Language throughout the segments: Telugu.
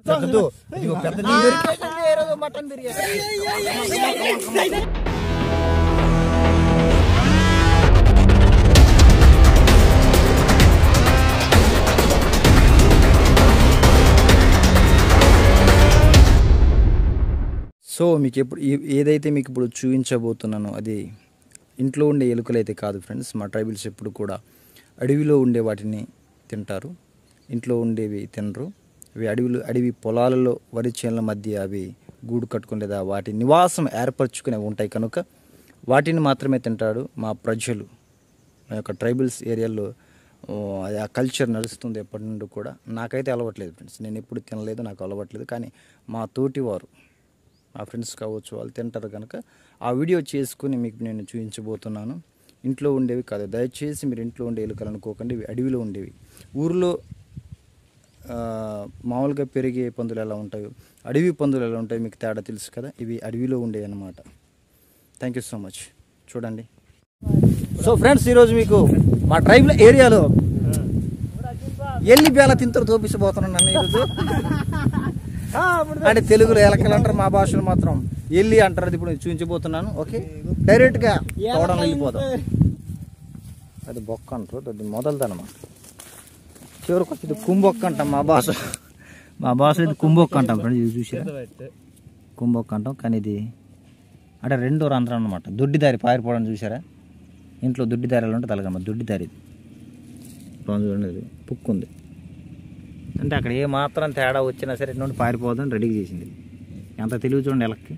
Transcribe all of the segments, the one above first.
పెద్దదు ఇదిగో పెద్ద నీ దొరికేటండి ఏ రోజు మటన్ బిర్యానీ సో మీకు ఎప్పుడు ఏ- ఏదైతే మీకు ఇప్పుడు చూపించబోతున్నానో అది ఇంట్లో ఉండే ఎలుకలు అయితే కాదు ఫ్రెండ్స్ మా ట్రైబల్స్ ఎప్పుడు కూడా అడవిలో ఉండే వాటిని తింటారు ఇంట్లో ఉండేవి తినరు అవి అడవిలో అడవి పొలాలలో వరి చేనుల మధ్య అవి గూడు కట్టుకుని లేదా వాటి నివాసం ఏర్పరచుకునే ఉంటాయి కనుక వాటిని మాత్రమే తింటాడు మా ప్రజలు మా యొక్క ట్రైబల్స్ ఏరియాలో ఓ, అది ఆ కల్చర్ నడుస్తుంది ఎప్పటి నుండి కూడా నాకైతే అలవట్లేదు ఫ్రెండ్స్ నేను ఎప్పుడు తినలేదు నాకు అలవట్లేదు కానీ మా తోటి వారు మా ఫ్రెండ్స్ కావచ్చు వాళ్ళు తింటారు కనుక ఆ వీడియో చేసుకుని మీకు నేను చూపించబోతున్నాను ఇంట్లో ఉండేవి కాదు దయచేసి మీరు ఇంట్లో ఉండే ఎలుకలు అనుకోకండి ఇవి అడవిలో ఉండేవి ఊరిలో ఆ, మామూలుగా పెరిగే పందులు ఎలా ఉంటాయో అడవి పందులు ఎలా ఉంటాయో మీకు తేడా తెలుసు కదా ఇవి అడవిలో ఉండేవి అన్నమాట థ్యాంక్ యూ సో మచ్ చూడండి సో ఫ్రెండ్స్ ఈరోజు మీకు మా ట్రైబల్ ఏరియాలో ఎల్లి బేల తింతరు తోపిసిపోతున్నాను నన్ను ఈరోజు అంటే తెలుగులో ఎలకలు అంటారు మా భాషలో మాత్రం ఎల్లి అంటారు అది ఇప్పుడు నేను చూపించబోతున్నాను ఓకే డైరెక్ట్ గా తోడని వెళ్ళిపోదాం అది బొక్క అంటారు అది మొదలదనమాట చివరికి వచ్చి ఇది కుంబొక్క అంటాం మా భాష మా భాష ఇది కుంబొక్క అంటాం ఫ్రెండ్ ఇది చూసారా కుంబొక్క అంటాం కానీ ఇది అంటే రెండో రంధ్రం అనమాట దొడ్డిదారి పారిపోవడం చూసారా ఇంట్లో దొడ్డిదారిలో ఉంటే తలగమ్మ దొడ్డిదారి ఇది రాజు చూడండి ఇది పుక్కు ఉంది అంటే అక్కడ ఏ మాత్రం తేడా వచ్చినా సరే ఇటు నుండి పారిపోదని రెడీ చేసింది ఎంత తెలివి చూడండి ఎలక్కి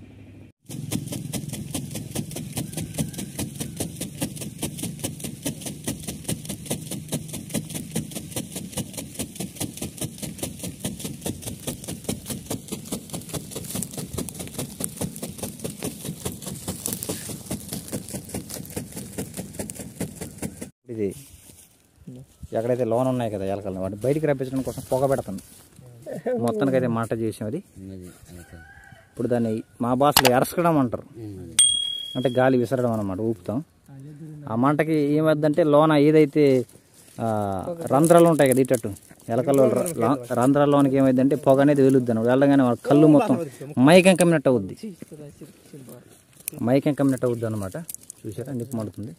ఇది ఎక్కడైతే లోన్ ఉన్నాయి కదా ఎలకలు వాటి బయటికి రప్పించడం కోసం పొగ పెడతాను మొత్తానికి అయితే మంట చేసాం అది ఇప్పుడు దాన్ని మా భాషలో ఎరసకడం అంటారు అంటే గాలి విసరడం అన్నమాట ఊపుతాం ఆ మంటకి ఏమవుద్దంటే లోన ఏదైతే ఆ, రంధ్రాలు ఉంటాయి కదా ఇటట్టు ఎలకల్లో ర- ల- రంధ్రాల్లోనికి ఏమైందంటే పొగ అనేది వెలుద్ది అన్నమాట వెళ్ళగానే వాళ్ళ కళ్ళు మొత్తం మైకం కమ్మినట్టు అవుద్ది మైకం కమ్మినట్టు అవుద్ది అనమాట చూసారా నిప్పు మండుతుంది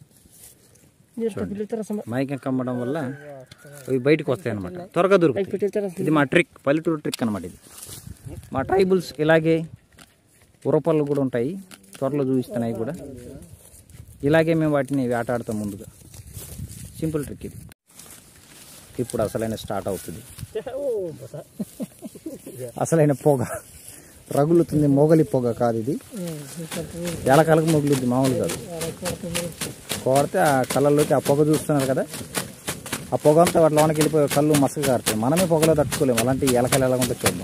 మైకం కమ్మడం వల్ల అవి బయటకు వస్తాయి అనమాట త్వరగా దొరుకుతాయి ఇది మా ట్రిక్ పల్లెటూరు ట్రిక్ అనమాట ఇది మా ట్రైబుల్స్ ఇలాగే ఉరపళ్ళు కూడా ఉంటాయి త్వరలో చూపిస్తున్నాయి కూడా ఇలాగే మేము వాటిని వేటాడతాం ముందుగా సింపుల్ ట్రిక్ ఇది ఇప్పుడు అసలైన స్టార్ట్ అవుతుంది అసలైన పొగ రగులుతుంది మొగలి పొగ కాదు ఇది ఎలకలకు మొగులుద్ది మామూలు కాదు కోడితే ఆ కళ్ళల్లోకి ఆ పొగ చూస్తున్నారు కదా ఆ పొగ అంతా వాటి లోనకి వెళ్ళిపోయి కళ్ళు మసక కారుతాయి మనమే పొగలో తట్టుకోలేము అలాంటి ఎలకలు ఎలా ఉంటుందో చూద్దాం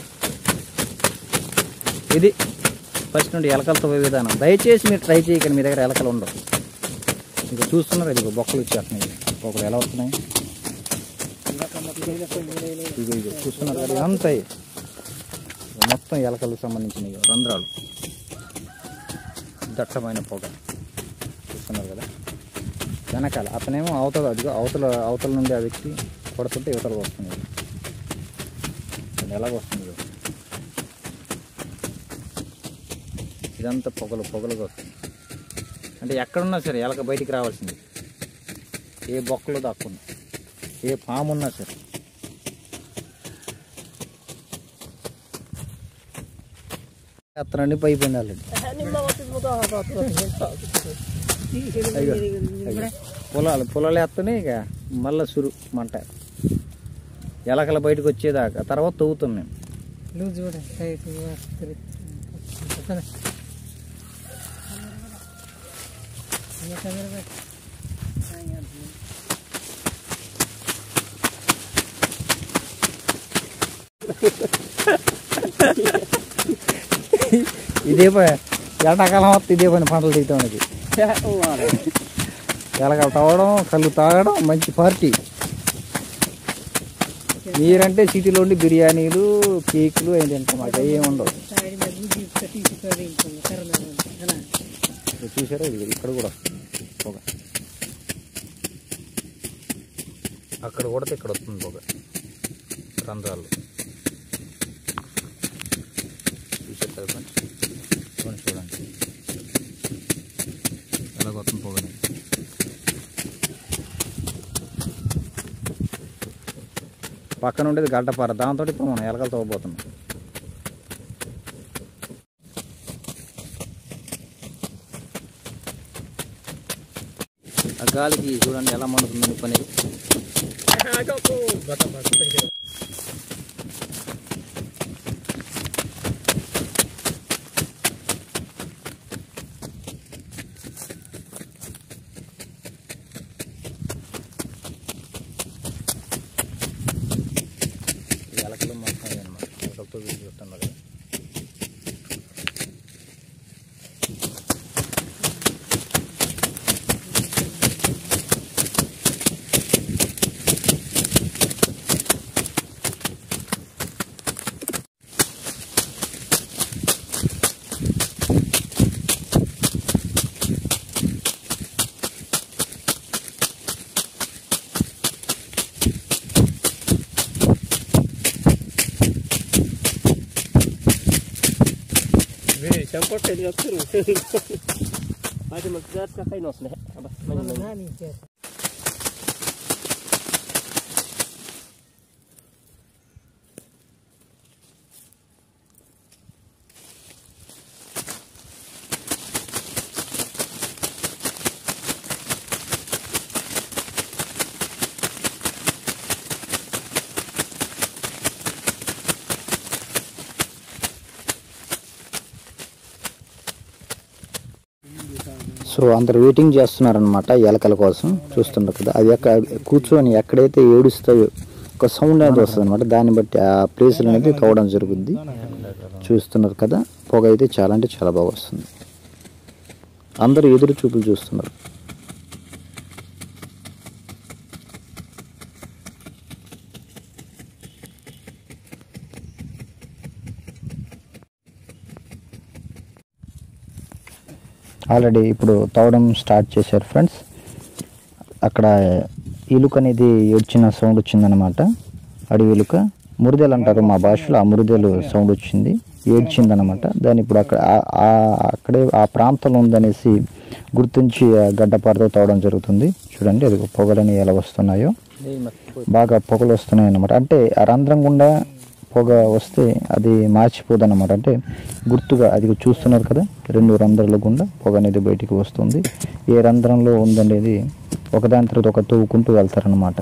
ఇది ఫస్ట్ నుండి ఎలకలతో పోయే విధానం దయచేసి మీరు ట్రై చేయకండి మీ దగ్గర ఎలకలు ఉండవు ఇంకా చూస్తున్నారు ఇది బొక్కలు వచ్చేస్తున్నాయి బొక్కలు ఎలా వస్తున్నాయి ఇగో ఇగో చూస్తున్నారు కదా ఇదంతా ఇవి. మొత్తం ఎలకలకు సంబంధించినవి రంధ్రాలు దట్టమైన పొగ చూస్తున్నారు కదా వెనకాల అతనేమో అవతల అదిగో అవతల అవతల నుండి ఆ వ్యక్తి కొడుతుంటే యువతలకు వస్తుంది అది ఎలాగ వస్తుంది ఇదిగో. ఇదంతా పొగలు పొగలుగా వస్తుంది అంటే ఎక్కడున్నా సరే ఎలక బయటికి రావాల్సింది ఏ బొక్కలో దాక్కున్నా ఏ పాము ఉన్నా సరే అతనండి పైపోయింది ఆల్రెడీ అయ్యో అయ్యో. పొలాలు పొలాలు వేస్తేనే ఇక మళ్ళా సురు మంట ఎలకల బయటకు వచ్చేదాకా తర్వాత తవ్వుతాం మేము నువ్వు చూడ ఇదే ప- ఎండాకాలం వస్తే ఇదే పని పంటలు దిగుతాం మనకి ఎలకలు తవ్వడం కళ్ళు తాగడం మంచి పార్టీ మీరంటే సిటీలో ఉండి బిర్యానీలు కేకులు ఏంటంటే మాకు అవి ఏమి ఉండవు ఇది చూసారా ఇది ఇక్కడ కూడా వస్తుంది పొగ అక్కడ కొడితే ఇక్కడ వస్తుంది పొగ రంధ్రాలు కదా ఫ్రెండ్స్ చూడండి చూడండి ఎలా కొత్త పొగని పక్కన ఉండేది గడ్డపార దాంతో ఇప్పుడు మనం ఎలకలు తవ్వబోతున్నాం ఆ గాలికి చూడండి ఎలా మండుతుంది నిప్పు అనేది ఈ ఎలకలు మొత్తం అనమాట ఎలకలతో వీలు చూస్తున్నారు కదా Campur saya lihat seru. Macam macam kakak ini oslah. Apa? Mana mana. So అందరు వెయిటింగ్ చేస్తున్నారనమాట ఎలకల కోసం చూస్తున్నారు కదా అవి ఎక్కడ కూర్చొని ఎక్కడైతే ఏడుస్తాయో ఒక సౌండ్ అనేది వస్తుంది అనమాట దాన్ని బట్టి ఆ ప్లేస్ అనేది తవ్వడం జరుగుద్ది చూస్తున్నారు కదా పొగ అయితే చాలా అంటే చాలా బాగా వస్తుంది అందరూ ఎదురు చూపులు చూస్తున్నారు ఆల్రెడీ ఇప్పుడు తవ్వడం స్టార్ట్ చేశారు ఫ్రెండ్స్ అక్కడ ఇలుక అనేది ఏడ్చిన సౌండ్ వచ్చిందనమాట అడవి ఇలుక మురిదెలు అంటారు మా భాషలో ఆ మురిదెలు సౌండ్ వచ్చింది ఏడ్చిందనమాట దాన్ని ఇప్పుడు అక్కడ ఆ- ఆ- అక్కడే ఆ ప్రాంతంలో ఉందనేసి గుర్తించి ఆ గడ్డపారతో తవ్వడం జరుగుతుంది చూడండి అది పొగలని ఎలా వస్తున్నాయో బాగా పొగలు వస్తున్నాయి అన్నమాట అంటే ఆ రంధ్రం గుండా పొగ వస్తే అది మార్చిపోదు అనమాట అంటే గుర్తుగా అది చూస్తున్నారు కదా రెండు రంధ్రాల గుండా పొగ అనేది బయటికి వస్తుంది ఏ రంధ్రంలో ఉందనేది ఒకదాని తర్వాత ఒక తవ్వుకుంటూ వెళ్తారనమాట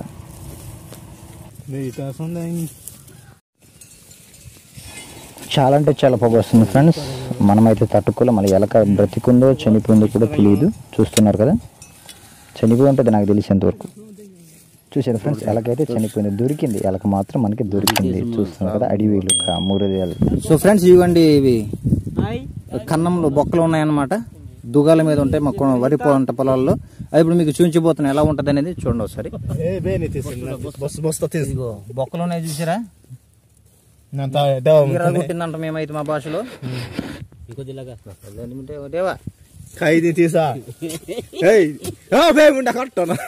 చాలా అంటే చాలా పొగ వస్తుంది ఫ్రెండ్స్ మనమైతే తట్టుకోలే మళ్ళీ ఎలక బ్రతికుందో చనిపోయిందో కూడా తెలియదు చూస్తున్నారు కదా చనిపోయి ఉంటుంది నాకు తెలిసేంతవరకు చూసారు ఫ్రెండ్స్ ఎలకైతే చనిపోయింది దొరికింది ఎలక మాత్రం మనకి దొరికింది చూస్తున్నారు కదా అడవి ఎలుక మూరదేలు సో ఫ్రెండ్స్ ఇవ్వండి ఇవి Hai. కన్నంలో బొక్కలు ఉన్నాయన్నమాట దుగాల మీద ఉంటాయి మాకు వరి పంట పొలాల్లో అది ఇప్పుడు మీకు చూపించబోతున్నాయి ఎలా ఉంటుంది అనేది చూడండి ఒకసారి Eh, bene, ti sei boss boss tes. ఇదిగో బొక్కలు ఉన్నాయి చూసారా Nanta daw ఈరా కొట్టిందంట మేమైతే మా భాషలో Ikut dilagas. ఎందుకంటే దేవా kai din ti sa. Hey. Ah, be munda katto na.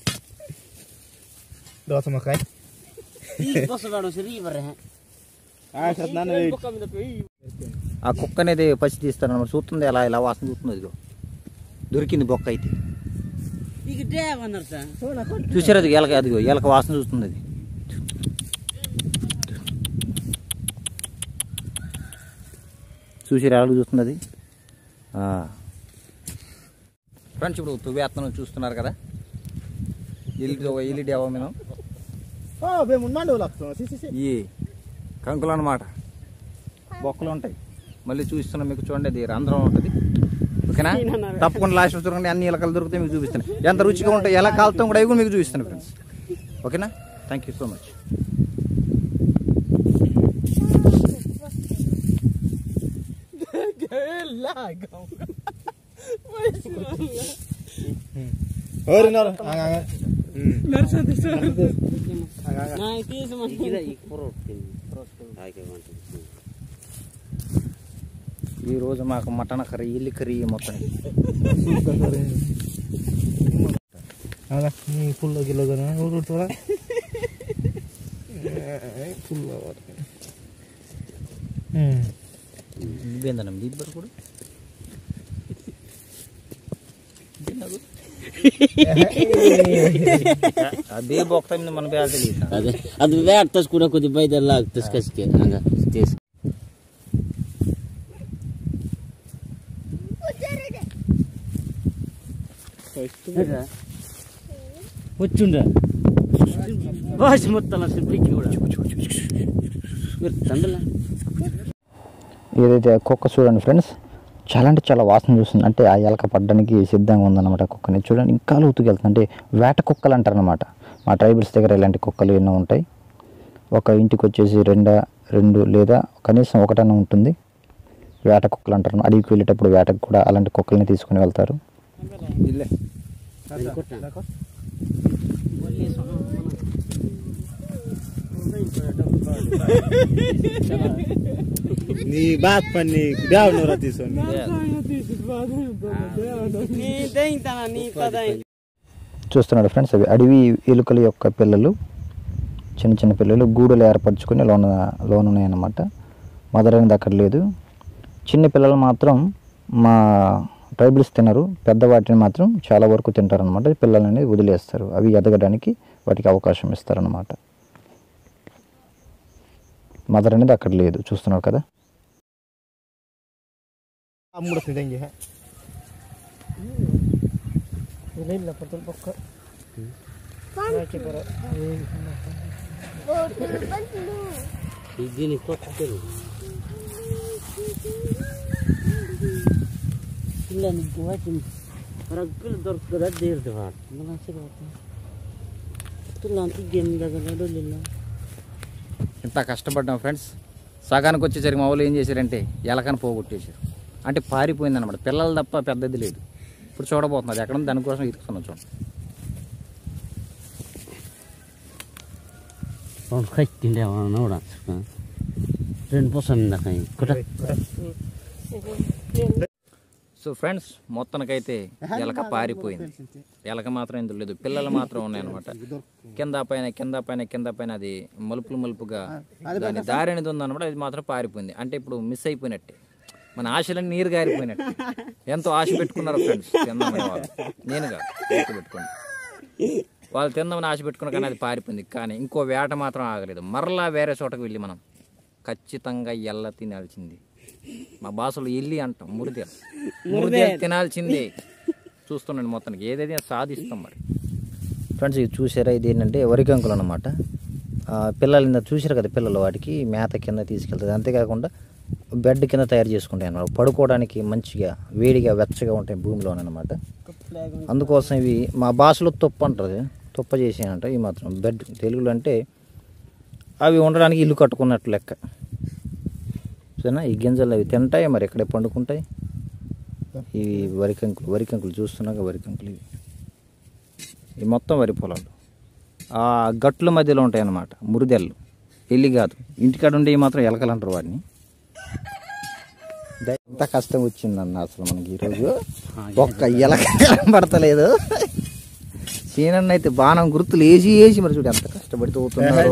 Do sama kai. Ih, bos baru seribu reh. Ah, sat na na. Bukan minta pi. ఆ కుక్క అనేది పసి తీస్తారన్నమాట చూస్తుంది ఎలా ఇలా వాసన చూస్తుంది ఇదిగో దొరికింది బొక్క అయితే Ih, gede bener sah. చూసారు అది ఎలక అదిగో ఎలక వాసన చూస్తుంది అది చూసారు ఎలా చూస్తుంది అది ఫ్రెండ్స్ ఇప్పుడు తువేత్తనం చూస్తున్నారు కదా ఎల్లిడి ఎల్లిడి అవ మీద Ah, be mun mando lakso. Si si si. ఈ కంకులు అన్నమాట బొక్కలు ఉంటాయి మళ్ళీ చూస్తున్నాం మీకు చూడండి అది రంధ్రం ఉంటుంది ఓకేనా తప్పకుండా లాస్ట్ చూడండి అన్ని ఎలకలు దొరుకుతాయి మీకు చూపిస్తాను ఎంత రుచిగా ఉంటాయి ఎలా కాలుతాం కూడా అవి కూడా మీకు చూపిస్తాను ఫ్రెండ్స్ ఓకేనా thank you so much Ori nor. Ang ang. Hmm. Nah, itu semua. Kita ikut. Hai ke mana? ఈ రోజు మాకు మటన్ కర్రీ ఇల్లి కర్రీ మొత్తం Ala, ni full lagi logo na. Urut tora. Eh, full lagi. Hmm. ఇబ్బంది ఇబ్బరు కూడా ಅದೇ ಹೋಗ್ತಾ ಇದ್ದು ಮನ ಬ್ಯಾಡ ಅದೇ ಅದು ಬ್ಯಾಟ್ ತಸ್ಕೂಡ ಕೊದ್ದಿ ಬೈದೆಲ್ಲ ತಸ್ಕಸ್ಕೆ ಹಂಗ ತೇಸ್ వచ్చుండ్రా బాస్ మొత్తం సిప్లికి కూడా మీరు తండ్రిలా ఏదైతే కుక్క చూడండి ఫ్రెండ్స్ చాలా అంటే చాలా వాసన చూస్తుంది అంటే ఆ ఎలక పడ్డానికి సిద్ధంగా ఉందన్నమాట కుక్కని చూడండి ఇంకా లోతుకెళ్తుంది అంటే వేట కుక్కలు అంటారనమాట మా ట్రైబల్స్ దగ్గర ఇలాంటి కుక్కలు ఎన్నో ఉంటాయి ఒక ఇంటికి వచ్చేసి రెండ రెండు లేదా కనీసం ఒకటన్నా ఉంటుంది వేట కుక్కలు అంటారు అడవికి వెళ్ళేటప్పుడు వేటకు కూడా అలాంటి కుక్కల్ని తీసుకుని వెళ్తారు నీ బాత్ పని దేవ నూరా తీసుకొని చూస్తున్నాడు ఫ్రెండ్స్ అవి అడవి ఎలుకల యొక్క పిల్లలు చిన్న చిన్న పిల్లలు గూడులు ఏర్పరచుకొని లోన లోన ఉన్నాయన్నమాట మదర్ అనేది అక్కడ లేదు చిన్న పిల్లలు మాత్రం మా ట్రైబల్స్ తినరు పెద్ద వాటిని మాత్రం చాలా వరకు తింటారనమాట పిల్లలని వదిలేస్తారు అవి ఎదగడానికి వాటికి అవకాశం ఇస్తారనమాట మదర్ అనేది అక్కడ లేదు చూస్తున్నారు కదా అమ్ముడు తింగి దీనికి కొట్టరు పిల్లలకి వాటి రగ్గులు దొరుకుతుందా తీరుదు వాడు మన పిల్లలకి గేమ్ దగ్గర డొల్లిಲ್ಲ ఇంత కష్టపడ్డాం ఫ్రెండ్స్ సగానికి వచ్చేసరికి మా వాళ్ళు ఏం చేశారంటే ఎలకని పోగొట్టేశారు అంటే పారిపోయింది అనమాట పిల్లలు తప్ప పెద్దది లేదు ఇప్పుడు చూడబోతున్నది ఎక్కడ ఉంది దానికోసం ఇరుకుతున్నాం చూడండి ಅವ್ನು ಕೈತಿಂಡೆ ಅವ ನೋಡ రెండు పోసం ఇందాక కుట సో ఫ్రెండ్స్ మొత్తానికైతే ఎలక పారిపోయింది ఎలక మాత్రం ఇందులో లేదు పిల్లలు మాత్రం ఉన్నాయన్నమాట కింద పైన కింద పైన కింద పైన అది మలుపులు మలుపుగా దాని దారి అనేది ఉందన్నమాట అది మాత్రం పారిపోయింది అంటే ఇప్పుడు మిస్ అయిపోయినట్టే మన ఆశలన్నీ నీరు గారిపోయినట్టు ఎంతో ఆశ పెట్టుకున్నారు ఫ్రెండ్స్ తిందామని వాళ్ళు నేను కాదు ఆశ పెట్టుకుని వాళ్ళు తిందామని ఆశ పెట్టుకున్న కానీ అది పారిపోయింది కానీ ఇంకో వేట మాత్రం ఆగలేదు మరలా వేరే చోటకు వెళ్ళి మనం ఖచ్చితంగా ఎల్ల తినాల్సింది మా భాషలో ఎల్లి అంటాం మురిదేలు మురిదేలు తినాల్సిందే చూస్తుండండి మొత్తానికి ఏదైతే సాధిస్తాం మరి ఫ్రెండ్స్ ఇది చూసారా ఇది ఏంటంటే వరికంకులు అనమాట పిల్లలు ఇంత చూసారు కదా పిల్లలు వాటికి మేత కింద తీసుకెళ్తుంది అంతేకాకుండా బెడ్ కింద తయారు చేసుకుంటాయి అన్నమాట పడుకోవడానికి మంచిగా వేడిగా వెచ్చగా ఉంటాయి భూమిలోనమాట అందుకోసం ఇవి మా భాషలో తొప్ప అంటారు తొప్ప చేసాయంట ఈ మాత్రం బెడ్ తెలుగులో అంటే అవి ఉండడానికి ఇల్లు కట్టుకున్నట్టు లెక్క సరేనా ఈ గింజలు అవి తింటాయి మరి ఎక్కడే పండుకుంటాయి ఇవి వరికంకులు వరికంకులు చూస్తున్నాక వరికంకులు ఇవి ఇవి మొత్తం వరి పొలాలు ఆ గట్ల మధ్యలో ఉంటాయి అన్నమాట మురిదెళ్ళు ఎల్లి కాదు ఇంటికాడ ఉండే మాత్రం ఎలకలు అంటారు వాటిని ద- ఎంత కష్టం వచ్చిందన్న అసలు మనకి ఈరోజు ఒక్క ఎలక పడతలేదు సీనన్న అయితే బాణం గుర్తులు వేసి వేసి మరి చూడు ఎంత కష్టపడి తోగుతున్నారు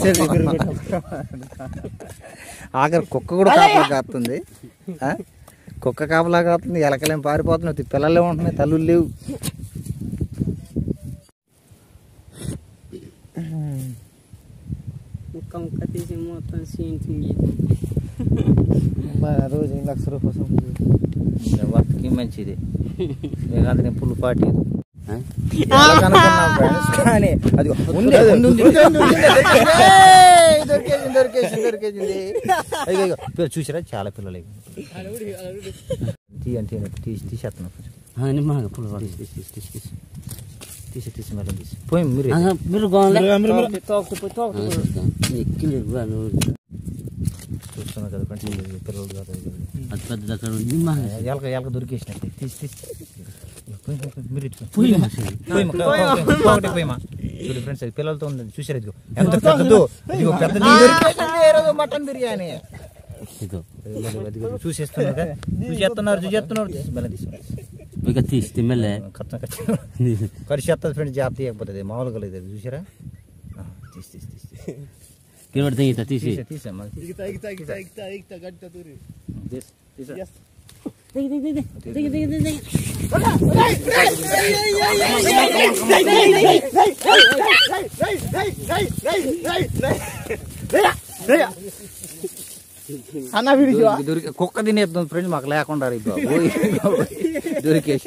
ఆఖరి కుక్క కూడా కాపలా కాస్తుంది ఆ? కుక్క కాపలా కాస్తుంది ఎలకలేం పారిపోతున్నాయి పిల్లలే ఉంటున్నాయి తల్లులు లేవు ముక్క ముక్క తీసి మొత్తం సీన్ మన రోజు లక్ష రూపాయలు వర్క్కి మంచిది లేకపోతే నేను పుల్లు పాటి అనుకున్నాం friends. కానీ అది ఉంది, ఉంది, ఉంది. ఏయ్, దొరికేసింది దొరికేసింది దొరికేసింది అయ్యో, అయ్యో. పిల్ల- చూసారా చాలా పిల్లలు తీ అంటే తీసి తీసేస్తున్నాం నిమ్మగా పుల్ల తీసి తీసి తీసి తీసి తీసి తీసి తీసి మళ్ళీ తీసి పోయి మీరు మీరు గోన్లే తోకు తోకు ఎక్కింది చూస్తున్నారు కదా ఫ్రెండ్స్ ఇది పిల్లలు కాదు ఇది. అది పెద్ద దగ్గర నిమ్మగా ఎలక ఎలక దొరికేసినట్టు తీసి తీసి పోయి, పోయి, పోయి, మీరు ఇటు పోయి పోయి మా, ఒకటి పోయి మా. చూడు ఫ్రెండ్స్ అది పిల్లలతో ఉంది చూసారు ఇదిగో ఎంత పెద్దదో ఇదిగో పెద్దది దొరికేసింది ఏ రోజు మటన్ బిర్యానీ ఇదో ఇదిగో, ఇదిగో, చూసేస్తున్నారు కదా చూసేస్తున్నారు చూసేస్తున్నారు తీసి మళ్ళీ తీసి ఇక తీస్తే మెల్లే ఖర్చు ఖర్చు ఖర్చు చేస్తుంది ఫ్రెండ్స్ జాబ్ తీయకపోతుంది మామూలుగా లేదు అది చూసారా ఆ, తీసి తీసి తీసి తీసి కిలోడి తెగిత తీసి తీసే తీసే మళ్ళీ తీసి. తీసి అన్న వీడికి దొరికి- దొరికి కుక్క తినేస్తుంది ఫ్రెండ్స్ మాకు లేకుండా రే బాబోయ్. దొరికేసి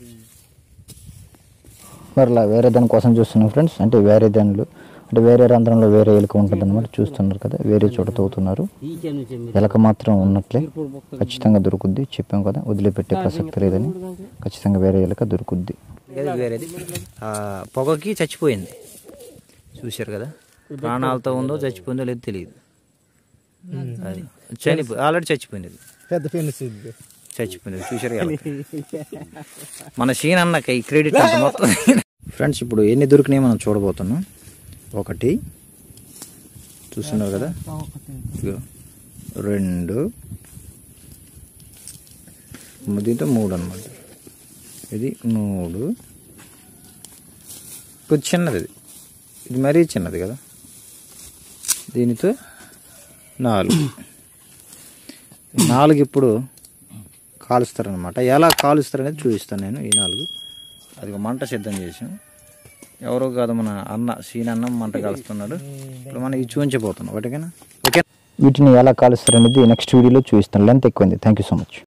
మరలా వేరే దాని కోసం చూస్తున్నాం ఫ్రెండ్స్ అంటే వేరే దానిలో అంటే వేరే రంధ్రంలో వేరే ఎలుక ఉంటుంది అనమాట చూస్తున్నారు కదా వేరే చోట తవ్వుతున్నారు ఎలక మాత్రం ఉన్నట్లే ఖచ్చితంగా దొరుకుద్ది చెప్పాం కదా వదిలిపెట్టే ప్రసక్తి లేదని ఖచ్చితంగా వేరే ఎలక దొరుకుద్ది వేరేది ఆ, పొగకి చచ్చిపోయింది చూశారు కదా ప్రాణాలతో ఉందో చచ్చిపోయిందో లేదో తెలియదు అది చనిపో ఆల్రెడీ చచ్చిపోయింది అది. పెద్ద ఫేమస్ ఇది చచ్చిపోయింది చూశారు కదా మన సీన్ అన్నక ఈ క్రెడిట్ అంత మొత్తం ఫ్రెండ్స్ ఇప్పుడు ఎన్ని దొరికినాయి మనం చూడబోతున్నాం ఒకటి చూస్తున్నారు కదా ఇదిగో. రెండు దీంతో మూడు అనమాట ఇది మూడు కొద్ది చిన్నది ఇది ఇది మరీ చిన్నది కదా దీనితో నాలుగు నాలుగు ఇప్పుడు కాలుస్తారనమాట ఎలా కాలుస్తారనేది చూపిస్తాను నేను ఈ నాలుగు అది ఒక మంట సిద్ధం చేసాం ఎవరో కాదు మన అన్న సీన్ అన్న మంట కాలుస్తున్నాడు ఇప్పుడు మనం ఇది చూపించబోతున్నాం ఒకటికేనా ఓకే వీటిని ఎలా కాలుస్తారనేది నెక్స్ట్ వీడియోలో చూపిస్తాను లెంత్ ఎక్కువైంది థ్యాంక్ యూ సో మచ్